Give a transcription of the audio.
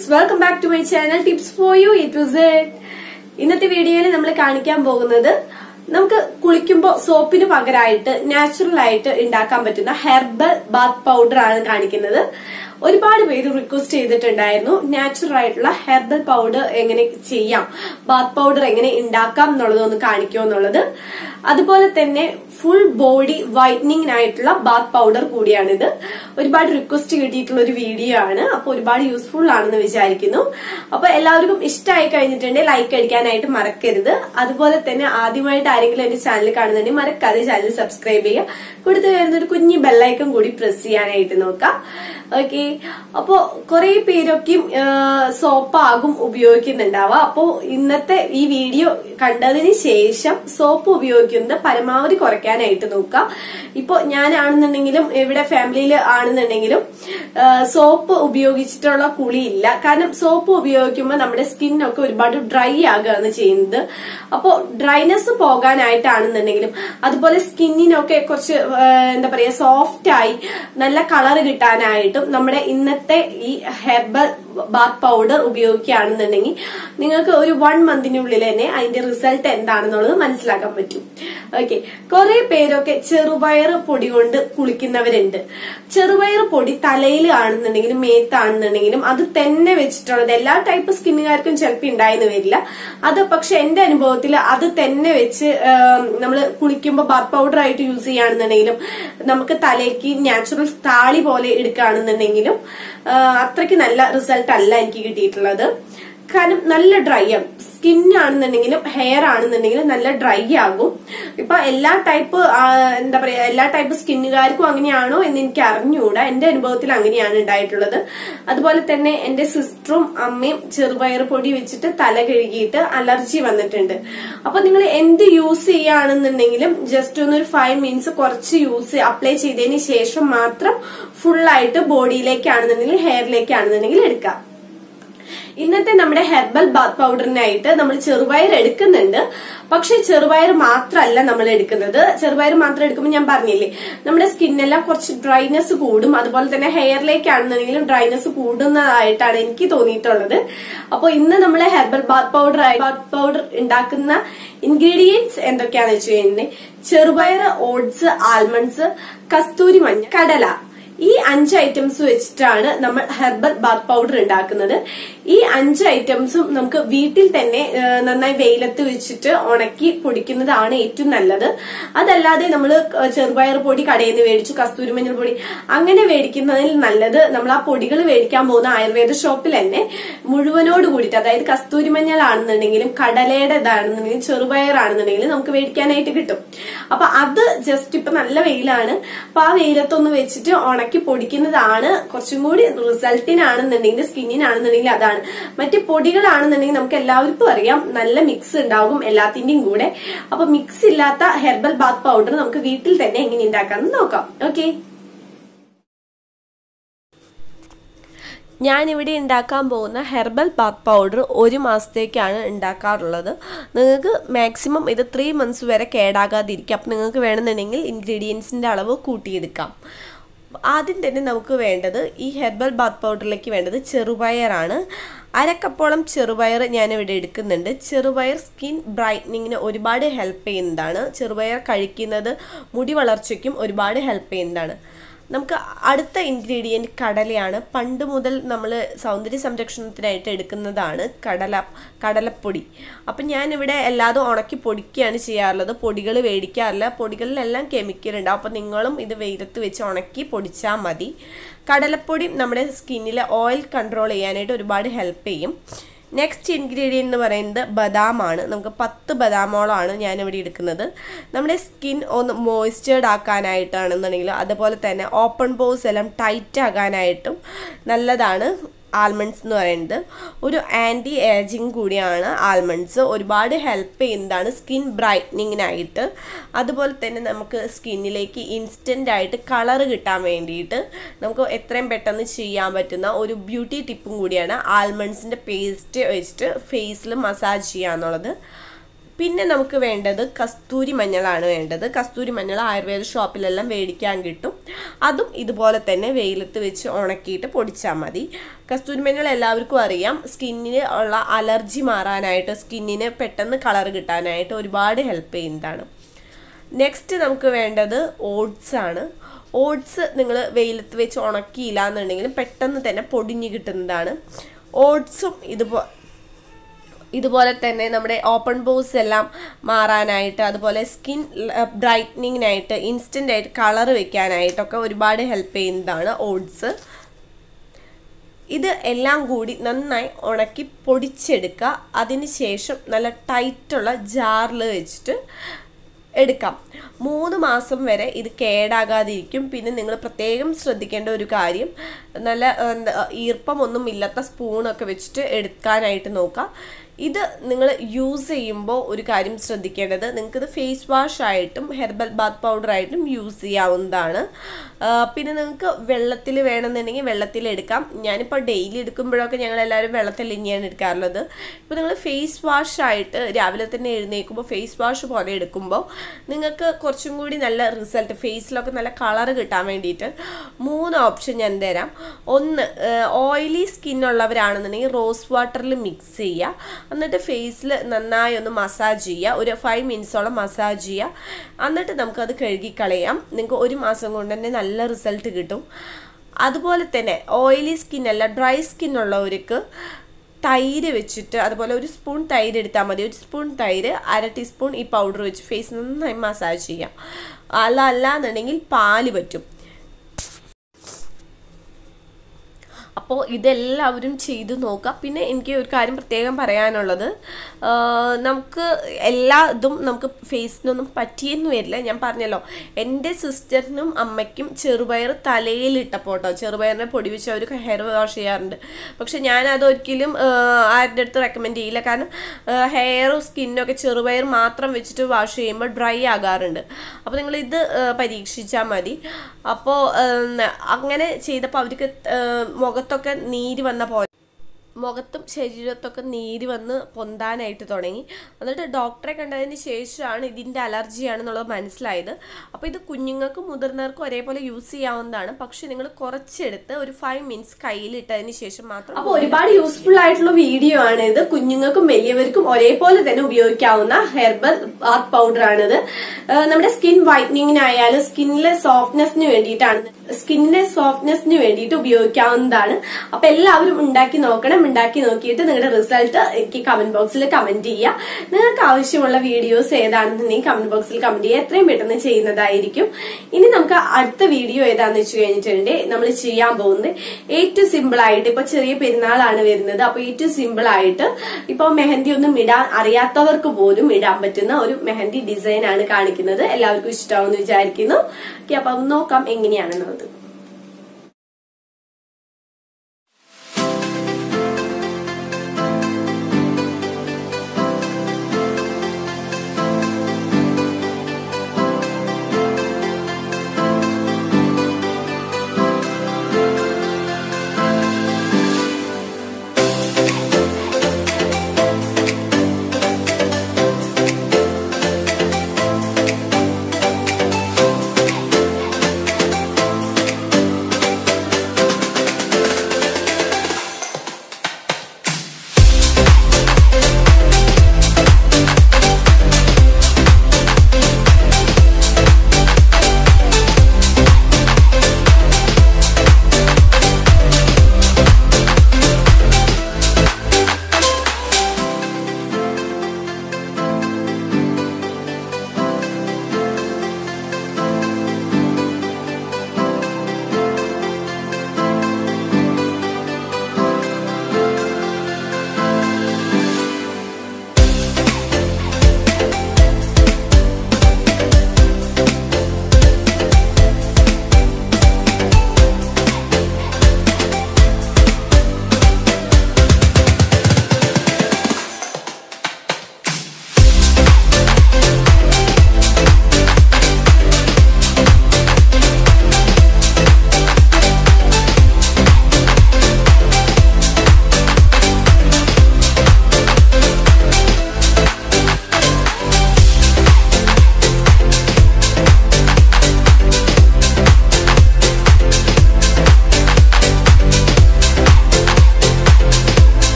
guys welcome back to my channel tips for you E to Z ഇന്നത്തെ വീഡിയോയിൽ നമ്മൾ കാണിക്കാൻ പോകുന്നത് നമുക്ക് കുളിക്കുമ്പോൾ സോപ്പിന് പകരമായിട്ട് നാച്ചുറൽ ആയിട്ട് ഉണ്ടാക്കാൻ പറ്റുന്ന ഹെർബൽ ബാത്ത് പൗഡർ ആണ് കാണിക്കുന്നത് ഒരുപാട് പേര് റിക്വസ്റ്റ് ചെയ്തിട്ടുണ്ടായിരുന്നു നാച്ചുറൽ ആയിട്ടുള്ള ഹെർബൽ പൗഡർ എങ്ങനെ ചെയ്യാം ബാത്ത് പൗഡർ എങ്ങനെ ഉണ്ടാക്കാം എന്നുള്ളത് ഒന്ന് കാണിക്കുമോ എന്നുള്ളത് അതുപോലെ തന്നെ ഫുൾ ബോഡി വൈറ്റനിങ്ങിനായിട്ടുള്ള ബാത്ത് പൗഡർ കൂടിയാണിത് ഒരുപാട് റിക്വസ്റ്റ് കിട്ടിയിട്ടുള്ള ഒരു വീഡിയോ ആണ് അപ്പൊ ഒരുപാട് യൂസ്ഫുൾ ആണെന്ന് വിചാരിക്കുന്നു അപ്പൊ എല്ലാവർക്കും ഇഷ്ടമായി കഴിഞ്ഞിട്ടുണ്ടെങ്കിൽ ലൈക്ക് അടിക്കാനായിട്ട് മറക്കരുത് അതുപോലെ തന്നെ ആദ്യമായിട്ട് ആരെങ്കിലും എന്റെ ചാനൽ കാണുന്നുണ്ടെങ്കിൽ മറക്കാതെ ചാനൽ സബ്സ്ക്രൈബ് ചെയ്യുക കൊടുത്തു വരുന്ന ഒരു കുഞ്ഞു ബെല്ലൈക്കൺ കൂടി പ്രസ് ചെയ്യാനായിട്ട് നോക്കാം ഓക്കെ അപ്പോ കുറെ പേരൊക്കെയും സോപ്പാകും ഉപയോഗിക്കുന്നുണ്ടാവുക അപ്പോ ഇന്നത്തെ ഈ വീഡിയോ കണ്ടതിന് ശേഷം സോപ്പ് ഉപയോഗിക്കുന്നത് പരമാവധി കുറയ്ക്കാനായിട്ട് നോക്കാം ഇപ്പൊ ഞാനാണെന്നുണ്ടെങ്കിലും ഇവിടെ ഫാമിലിയിൽ ആണെന്നുണ്ടെങ്കിലും സോപ്പ് ഉപയോഗിച്ചിട്ടുള്ള കുളിയില്ല കാരണം സോപ്പ് ഉപയോഗിക്കുമ്പോൾ നമ്മുടെ സ്കിന്നൊക്കെ ഒരുപാട് ഡ്രൈ ആകുകയാണ് ചെയ്യുന്നത് അപ്പോൾ ഡ്രൈനെസ് പോകാനായിട്ടാണെന്നുണ്ടെങ്കിലും അതുപോലെ സ്കിന്നിനൊക്കെ കുറച്ച് എന്താ പറയാ സോഫ്റ്റ് ആയി നല്ല കളർ കിട്ടാനായിട്ടും നമ്മുടെ ഇന്നത്തെ ഈ ഹെർബൽ ബാത്ത് പൗഡർ ഉപയോഗിക്കുകയാണെന്നുണ്ടെങ്കിൽ നിങ്ങൾക്ക് ഒരു വൺ മന്തിനുള്ളിൽ തന്നെ അതിന്റെ റിസൾട്ട് എന്താണെന്നുള്ളത് മനസ്സിലാക്കാൻ പറ്റും ഓക്കെ കുറെ പേരൊക്കെ ചെറുപയർ പൊടി കൊണ്ട് കുളിക്കുന്നവരുണ്ട് ചെറുപയർ പൊടി തലയിൽ ആണെന്നുണ്ടെങ്കിലും മേത്താണെന്നുണ്ടെങ്കിലും അത് തന്നെ വെച്ചിട്ടുള്ളത് എല്ലാ ടൈപ്പ് സ്കിന്നുകാർക്കും ചിലപ്പോൾ ഉണ്ടായെന്ന് വരില്ല അത് പക്ഷെ എന്റെ അനുഭവത്തിൽ അത് തന്നെ വെച്ച് നമ്മൾ കുളിക്കുമ്പോൾ ബാത്ത് പൗഡർ ആയിട്ട് യൂസ് ചെയ്യുകയാണെന്നുണ്ടെങ്കിലും നമുക്ക് തലയ്ക്ക് നാച്ചുറൽ താളി പോലെ എടുക്കുകയാണെന്നുണ്ടെങ്കിലും അത്രയ്ക്ക് നല്ല റിസൾട്ട് അല്ല എനിക്ക് കിട്ടിയിട്ടുള്ളത് കാരണം നല്ല ഡ്രൈ ആകും സ്കിന്നാണെന്നുണ്ടെങ്കിലും ഹെയർ ആണെന്നുണ്ടെങ്കിലും നല്ല ഡ്രൈ ആകും ഇപ്പൊ എല്ലാ ടൈപ്പ് എന്താ പറയാ എല്ലാ ടൈപ്പ് സ്കിന്നുകാർക്കും അങ്ങനെയാണോ എന്ന് എനിക്ക് അറിഞ്ഞുകൂടാ എന്റെ അനുഭവത്തിൽ അങ്ങനെയാണ് ഉണ്ടായിട്ടുള്ളത് അതുപോലെ തന്നെ എന്റെ സിസ്റ്ററും അമ്മയും ചെറുപയർ പൊടി വെച്ചിട്ട് തല കഴുകിയിട്ട് അലർജി വന്നിട്ടുണ്ട് അപ്പൊ നിങ്ങൾ എന്ത് യൂസ് ചെയ്യുകയാണെന്നുണ്ടെങ്കിലും ജസ്റ്റ് ഒന്ന് ഒരു ഫൈവ് മിനിറ്റ്സ് കുറച്ച് യൂസ് അപ്ലൈ ചെയ്തതിന് ശേഷം മാത്രം ഫുള്ളായിട്ട് ബോഡിയിലേക്കാണെന്നുണ്ടെങ്കിൽ ഹെയറിലേക്കാണെന്നുണ്ടെങ്കിൽ എടുക്കാം ഇന്നത്തെ നമ്മുടെ ഹെർബൽ ബാത്ത് പൗഡറിനായിട്ട് നമ്മൾ ചെറുപയർ എടുക്കുന്നുണ്ട് പക്ഷെ ചെറുപയർ മാത്രമല്ല നമ്മൾ എടുക്കുന്നത് ചെറുപയർ മാത്രം എടുക്കുമ്പോൾ ഞാൻ പറഞ്ഞില്ലേ നമ്മുടെ സ്കിന്നെല്ലാം കുറച്ച് ഡ്രൈനെസ് കൂടും അതുപോലെ തന്നെ ഹെയറിലേക്കാണെന്നുണ്ടെങ്കിലും ഡ്രൈനെസ് കൂടുന്നതായിട്ടാണ് എനിക്ക് തോന്നിയിട്ടുള്ളത് അപ്പോൾ ഇന്ന് നമ്മൾ herbal bath powder bath powder ഉണ്ടാക്കുന്ന ഇൻഗ്രീഡിയൻസ് എന്തൊക്കെയാണെന്ന് വെച്ച് കഴിഞ്ഞാൽ ചെറുപയർ ഓട്സ് ആൽമണ്ട്സ് കസ്തൂരി മഞ്ഞ കടല ഈ അഞ്ച് ഐറ്റംസ് വെച്ചിട്ടാണ് നമ്മൾ ഹെർബൽ ബാത്ത് പൗഡർ ഉണ്ടാക്കുന്നത് ഈ അഞ്ച് ഐറ്റംസും നമുക്ക് വീട്ടിൽ തന്നെ നന്നായി വെയിലത്ത് വെച്ചിട്ട് ഉണക്കി പൊടിക്കുന്നതാണ് ഏറ്റവും നല്ലത് അതല്ലാതെ നമ്മൾ ചെറുപയർ പൊടി കടയിൽ നിന്ന് മേടിച്ചു കസ്തൂരി മഞ്ഞൾ പൊടി അങ്ങനെ മേടിക്കുന്നതിൽ നല്ലത് നമ്മൾ ആ പൊടികൾ മേടിക്കാൻ പോകുന്ന ആയുർവേദ ഷോപ്പിൽ തന്നെ മുഴുവനോട് കൂടിയിട്ട് അതായത് കസ്തൂരി മഞ്ഞൾ ആണെന്നുണ്ടെങ്കിലും കടലയുടെ ഇതാണെന്നുണ്ടെങ്കിലും ചെറുപയർ ആണെന്നുണ്ടെങ്കിലും നമുക്ക് മേടിക്കാനായിട്ട് കിട്ടും അപ്പൊ അത് ജസ്റ്റ് ഇപ്പൊ നല്ല വെയിലാണ് അപ്പൊ ആ വെയിലത്തൊന്ന് വെച്ചിട്ട് ഉണക്കി ഉണക്കി പൊടിക്കുന്നതാണ് കുറച്ചും കൂടി റിസൾട്ടിനാണെന്നുണ്ടെങ്കിൽ സ്കിന്നിനാണെന്നുണ്ടെങ്കിൽ അതാണ് മറ്റ് പൊടികളാണെന്നുണ്ടെങ്കിൽ നമുക്ക് എല്ലാവർക്കും അറിയാം നല്ല മിക്സ് ഉണ്ടാകും എല്ലാത്തിന്റെയും കൂടെ അപ്പൊ മിക്സ് ഇല്ലാത്ത ഹെർബൽ ബാത്ത് പൗഡർ നമുക്ക് വീട്ടിൽ തന്നെ എങ്ങനെ ഉണ്ടാക്കാമെന്ന് നോക്കാം ഓക്കെ ഞാനിവിടെ ഉണ്ടാക്കാൻ പോകുന്ന ഹെർബൽ ബാത്ത് പൗഡർ ഒരു മാസത്തേക്കാണ് ഉണ്ടാക്കാറുള്ളത് നിങ്ങൾക്ക് മാക്സിമം ഇത് ത്രീ മന്ത്സ് വരെ കേടാകാതിരിക്കും അപ്പം നിങ്ങൾക്ക് വേണമെന്നുണ്ടെങ്കിൽ ഇൻഗ്രീഡിയൻസിൻ്റെ അളവ് കൂട്ടിയെടുക്കാം ആദ്യം തന്നെ നമുക്ക് വേണ്ടത് ഈ ഹെർബൽ ബാത്ത് പൗഡറിലേക്ക് വേണ്ടത് ചെറുപയറാണ് അരക്കപ്പോളം ചെറുപയർ ഞാനിവിടെ എടുക്കുന്നുണ്ട് ചെറുപയർ സ്കിൻ ബ്രൈറ്റനിങ്ങിന് ഒരുപാട് ഹെൽപ്പ് ചെയ്യുന്നതാണ് ചെറുപയർ കഴിക്കുന്നത് മുടി വളർച്ചയ്ക്കും ഒരുപാട് ഹെൽപ്പ് ചെയ്യുന്നതാണ് നമുക്ക് അടുത്ത ഇൻഗ്രീഡിയൻറ്റ് കടലയാണ് പണ്ട് മുതൽ നമ്മൾ സൗന്ദര്യ സംരക്ഷണത്തിനായിട്ട് എടുക്കുന്നതാണ് കടല കടലപ്പൊടി അപ്പം ഞാനിവിടെ എല്ലാതും ഉണക്കി പൊടിക്കുകയാണ് ചെയ്യാറുള്ളത് പൊടികൾ മേടിക്കാറില്ല പൊടികളിലെല്ലാം കെമിക്കൽ ഉണ്ടാവും അപ്പം നിങ്ങളും ഇത് വെയിലത്ത് വെച്ച് ഉണക്കി പൊടിച്ചാൽ മതി കടലപ്പൊടി നമ്മുടെ സ്കിന്നിലെ ഓയിൽ കൺട്രോൾ ചെയ്യാനായിട്ട് ഒരുപാട് ഹെൽപ്പ് ചെയ്യും നെക്സ്റ്റ് ഇൻഗ്രീഡിയൻ്റ് എന്ന് പറയുന്നത് ബദാമാണ് നമുക്ക് പത്ത് ബദാമോളാണ് ഞാനിവിടെ എടുക്കുന്നത് നമ്മുടെ സ്കിൻ ഒന്ന് മോയ്സ്ചേർഡ് ആക്കാനായിട്ടാണെന്നുണ്ടെങ്കിൽ അതുപോലെ തന്നെ ഓപ്പൺ പോസ് എല്ലാം ടൈറ്റ് ആകാനായിട്ടും നല്ലതാണ് ആൽമണ്ട്സ് എന്ന് പറയുന്നത് ഒരു ആൻറ്റി ഏജിങ് കൂടിയാണ് ആൽമണ്ട്സ് ഒരുപാട് ഹെൽപ്പ് ചെയ്യുന്നതാണ് സ്കിൻ ബ്രൈറ്റനിങ്ങിനായിട്ട് അതുപോലെ തന്നെ നമുക്ക് സ്കിന്നിലേക്ക് ഇൻസ്റ്റൻ്റ് ആയിട്ട് കളർ കിട്ടാൻ വേണ്ടിയിട്ട് നമുക്ക് എത്രയും പെട്ടെന്ന് ചെയ്യാൻ പറ്റുന്ന ഒരു ബ്യൂട്ടി ടിപ്പും കൂടിയാണ് ആൽമണ്ട്സിൻ്റെ പേസ്റ്റ് വെച്ചിട്ട് ഫേസിൽ മസാജ് ചെയ്യുക എന്നുള്ളത് പിന്നെ നമുക്ക് വേണ്ടത് കസ്തൂരി മഞ്ഞളാണ് വേണ്ടത് കസ്തൂരി മഞ്ഞൾ ആയുർവേദ ഷോപ്പിലെല്ലാം മേടിക്കാൻ കിട്ടും അതും ഇതുപോലെ തന്നെ വെയിലത്ത് വെച്ച് ഉണക്കിയിട്ട് പൊടിച്ചാൽ മതി കസ്തൂരി മഞ്ഞൾ എല്ലാവർക്കും അറിയാം സ്കിന്നിന് ഉള്ള അലർജി മാറാനായിട്ട് സ്കിന്നിന് പെട്ടെന്ന് കളർ കിട്ടാനായിട്ട് ഒരുപാട് ഹെൽപ്പ് ചെയ്യുന്നതാണ് നെക്സ്റ്റ് നമുക്ക് വേണ്ടത് ഓട്സ് ആണ് ഓട്സ് നിങ്ങൾ വെയിലത്ത് വെച്ച് ഉണക്കിയില്ല എന്നുണ്ടെങ്കിൽ പെട്ടെന്ന് തന്നെ പൊടിഞ്ഞ് കിട്ടുന്നതാണ് ഓട്സും ഇതുപോ ഇതുപോലെ തന്നെ നമ്മുടെ ഓപ്പൺ പോസ് എല്ലാം മാറാനായിട്ട് അതുപോലെ സ്കിൻ ബ്രൈറ്റനിങ്ങിനായിട്ട് ഇൻസ്റ്റൻ്റ് ആയിട്ട് കളർ വെക്കാനായിട്ടൊക്കെ ഒരുപാട് ഹെൽപ്പ് ചെയ്യുന്നതാണ് ഓട്സ് ഇത് എല്ലാം കൂടി നന്നായി ഉണക്കി പൊടിച്ചെടുക്കുക അതിന് ശേഷം നല്ല ടൈറ്റുള്ള ജാറിൽ വെച്ചിട്ട് എടുക്കാം മൂന്ന് മാസം വരെ ഇത് കേടാകാതിരിക്കും പിന്നെ നിങ്ങൾ പ്രത്യേകം ശ്രദ്ധിക്കേണ്ട ഒരു കാര്യം നല്ല എന്താ, ഈർപ്പമൊന്നും ഇല്ലാത്ത സ്പൂണൊക്കെ വെച്ചിട്ട് എടുക്കാനായിട്ട് നോക്കുക ഇത് നിങ്ങൾ യൂസ് ചെയ്യുമ്പോൾ ഒരു കാര്യം ശ്രദ്ധിക്കേണ്ടത് നിങ്ങൾക്കിത് ഫേസ് വാഷ് ആയിട്ടും ഹെർബൽ ബാത്ത് പൗഡർ ആയിട്ടും യൂസ് ചെയ്യാവുന്നതാണ് ആ, പിന്നെ നിങ്ങൾക്ക് വെള്ളത്തിൽ വേണമെന്നുണ്ടെങ്കിൽ വെള്ളത്തിൽ എടുക്കാം ഞാനിപ്പോൾ ഡെയിലി എടുക്കുമ്പോഴൊക്കെ ഞങ്ങൾ എല്ലാവരും വെള്ളത്തിൽ തന്നെയാണ് എടുക്കാറുള്ളത് ഇപ്പോൾ നിങ്ങൾ ഫേസ് വാഷ് ആയിട്ട് രാവിലെ തന്നെ എഴുന്നേൽക്കുമ്പോൾ ഫേസ് വാഷ് പോലെ എടുക്കുമ്പോൾ നിങ്ങൾക്ക് കുറച്ചും കൂടി നല്ല റിസൾട്ട് ഫേസിലൊക്കെ നല്ല കളർ കിട്ടാൻ വേണ്ടിയിട്ട് മൂന്ന് ഓപ്ഷൻ ഞാൻ തരാം ഒന്ന് ഓയിലി സ്കിൻ ഉള്ളവരാണെന്നുണ്ടെങ്കിൽ റോസ് വാട്ടറിൽ മിക്സ് ചെയ്യുക എന്നിട്ട് ഫേസിൽ നന്നായി ഒന്ന് മസാജ് ചെയ്യുക ഒരു ഫൈവ് മിനിറ്റ്സോളം മസാജ് ചെയ്യുക എന്നിട്ട് നമുക്കത് കഴുകിക്കളയാം നിങ്ങൾക്ക് ഒരു മാസം കൊണ്ട് തന്നെ നല്ല റിസൾട്ട് കിട്ടും അതുപോലെ തന്നെ ഓയിലി സ്കിൻ അല്ല ഡ്രൈ സ്കിൻ ഉള്ളവർക്ക് തൈര് വെച്ചിട്ട് അതുപോലെ ഒരു സ്പൂൺ തൈര് എടുത്താൽ മതി ഒരു സ്പൂൺ തൈര് അര ടീസ്പൂൺ ഈ പൗഡർ വെച്ച് ഫേസ് നന്നായി മസാജ് ചെയ്യാം അല്ല അല്ല എന്നുണ്ടെങ്കിൽ പാല് പറ്റും അപ്പോൾ ഇതെല്ലാവരും ചെയ്തു നോക്കുക പിന്നെ എനിക്ക് ഒരു കാര്യം പ്രത്യേകം പറയാനുള്ളത് ആ, നമുക്ക് എല്ലാ ഇതും നമുക്ക് ഫേസിനൊന്നും പറ്റിയെന്ന് വരില്ല ഞാൻ പറഞ്ഞല്ലോ എൻ്റെ സിസ്റ്ററിനും അമ്മയ്ക്കും ചെറുപയർ തലയിലിട്ടപ്പോൾ കേട്ടോ ചെറുപയറിനെ പൊടി വെച്ച് അവർ ഹെയർ വാഷ് ചെയ്യാറുണ്ട് പക്ഷെ ഞാൻ അതൊരിക്കലും ആ, ആരുടെ അടുത്ത് റെക്കമെൻഡ് ചെയ്യില്ല കാരണം ഹെയറും സ്കിന്നും ഒക്കെ ചെറുപയർ മാത്രം വെച്ചിട്ട് വാഷ് ചെയ്യുമ്പോൾ ഡ്രൈ ആകാറുണ്ട് അപ്പോൾ നിങ്ങൾ ഇത് പരീക്ഷിച്ചാൽ മതി അപ്പോൾ അങ്ങനെ ചെയ്തപ്പോൾ അവർക്ക് ആ, മുഖത്തൊക്കെ നീര് വന്ന പോലെ മുഖത്തും ശരീരത്തൊക്കെ നീര് വന്ന് പൊന്താനായിട്ട് തുടങ്ങി എന്നിട്ട് ഡോക്ടറെ കണ്ടതിന് ശേഷമാണ് ഇതിൻ്റെ അലർജിയാണെന്നുള്ളത് മനസ്സിലായത് അപ്പോൾ ഇത് കുഞ്ഞുങ്ങൾക്കും മുതിർന്നവർക്കും ഒരേപോലെ യൂസ് ചെയ്യാവുന്നതാണ് പക്ഷെ നിങ്ങൾ കുറച്ചെടുത്ത് ഒരു ഫൈവ് മിനിറ്റ്സ് കയ്യിലിട്ടതിന് ശേഷം മാത്രം അപ്പോൾ ഒരുപാട് യൂസ്ഫുൾ ആയിട്ടുള്ള വീഡിയോ ആണ് ഇത് കുഞ്ഞുങ്ങൾക്കും വലിയവർക്കും ഒരേപോലെ തന്നെ ഉപയോഗിക്കാവുന്ന ഹെർബൽ ബാത്ത് പൗഡർ ആണിത് ആ, നമ്മുടെ സ്കിൻ വൈറ്റനിങ്ങിനായാലും സ്കിന്നിലെ സോഫ്റ്റ്നെസ്സിന് വേണ്ടിയിട്ടാണ് സ്കിന്നിന്റെ സോഫ്റ്റ്നെസ്സിന് വേണ്ടിയിട്ട് ഉപയോഗിക്കാവുന്നതാണ് അപ്പൊ എല്ലാവരും ഉണ്ടാക്കി നോക്കണം ഉണ്ടാക്കി നോക്കിയിട്ട് നിങ്ങളുടെ റിസൾട്ട് എനിക്ക് കമന്റ് ബോക്സിൽ കമന്റ് ചെയ്യുക നിങ്ങൾക്ക് ആവശ്യമുള്ള വീഡിയോസ് ഏതാണെന്നുണ്ടെങ്കിൽ കമന്റ് ബോക്സിൽ കമന്റ് ചെയ്യുക എത്രയും പെട്ടെന്ന് ചെയ്യുന്നതായിരിക്കും ഇനി നമുക്ക് അടുത്ത വീഡിയോ ഏതാന്ന് വെച്ച് കഴിഞ്ഞിട്ടുണ്ടെങ്കിൽ നമ്മൾ ചെയ്യാൻ പോകുന്നത് ഏറ്റവും സിമ്പിൾ ആയിട്ട് ഇപ്പൊ ചെറിയ പെരുന്നാളാണ് വരുന്നത് അപ്പൊ ഏറ്റവും സിമ്പിൾ ആയിട്ട് ഇപ്പൊ മെഹന്തി ഒന്നും ഇടാൻ അറിയാത്തവർക്ക് പോലും ഇടാൻ പറ്റുന്ന ഒരു മെഹന്തി ഡിസൈൻ ആണ് കാണിക്കുന്നത് എല്ലാവർക്കും ഇഷ്ടമാവെന്ന് വിചാരിക്കുന്നു ഓക്കെ അപ്പൊ നോക്കാം എങ്ങനെയാണെന്നുള്ളത്